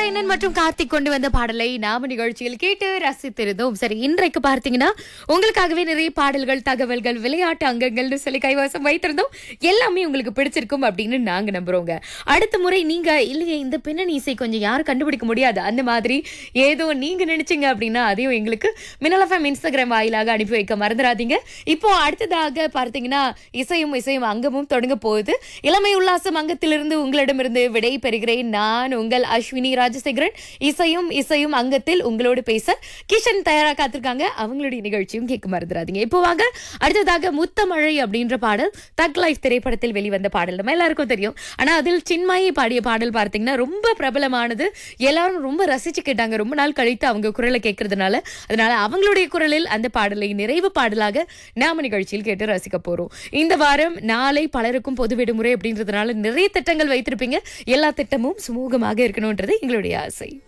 நாராயணன் மற்றும் கார்த்திக் கொண்டு வந்த பாடலை நாம நிகழ்ச்சியில் கேட்டு ரசித்திருந்தோம் சரி இன்றைக்கு பார்த்தீங்கன்னா உங்களுக்காகவே நிறைய பாடல்கள் தகவல்கள் விளையாட்டு அங்கங்கள்னு சொல்லி கைவாசம் வைத்திருந்தோம் எல்லாமே உங்களுக்கு பிடிச்சிருக்கும் அப்படின்னு நாங்க நம்புறோங்க அடுத்த முறை நீங்க இல்லையே இந்த பின்னணி இசை கொஞ்சம் யாரும் கண்டுபிடிக்க முடியாது அந்த மாதிரி ஏதோ நீங்க நினைச்சீங்க அப்படின்னா அதையும் எங்களுக்கு மினலஃபம் இன்ஸ்டாகிராம் வாயிலாக அனுப்பி வைக்க மறந்துடாதீங்க இப்போ அடுத்ததாக பார்த்தீங்கன்னா இசையும் இசையும் அங்கமும் தொடங்க போகுது இளமை உல்லாசம் அங்கத்திலிருந்து உங்களிடமிருந்து விடை பெறுகிறேன் நான் உங்கள் அஸ்வினி ராஜசேகரன் இசையும் இசையும் அங்கத்தில் உங்களோடு பேச கிஷன் தயாரா காத்திருக்காங்க அவங்களுடைய நிகழ்ச்சியும் கேட்க மறந்துடாதீங்க இப்போ வாங்க அடுத்ததாக முத்தமழை அப்படின்ற பாடல் தக் லைஃப் திரைப்படத்தில் வெளிவந்த பாடல் நம்ம எல்லாருக்கும் தெரியும் ஆனா அதில் சின்மயி பாடிய பாடல் பார்த்தீங்கன்னா ரொம்ப பிரபலமானது எல்லாரும் ரொம்ப ரசிச்சு கேட்டாங்க ரொம்ப நாள் கழித்து அவங்க குரலை கேட்கறதுனால அதனால அவங்களுடைய குரலில் அந்த பாடலை நிறைவு பாடலாக நாம நிகழ்ச்சியில் கேட்டு ரசிக்க போறோம் இந்த வாரம் நாளை பலருக்கும் பொது விடுமுறை அப்படின்றதுனால நிறைய திட்டங்கள் வைத்திருப்பீங்க எல்லா திட்டமும் சுமூகமாக இருக்கணும்ன்றது எங்களுடைய ஆசை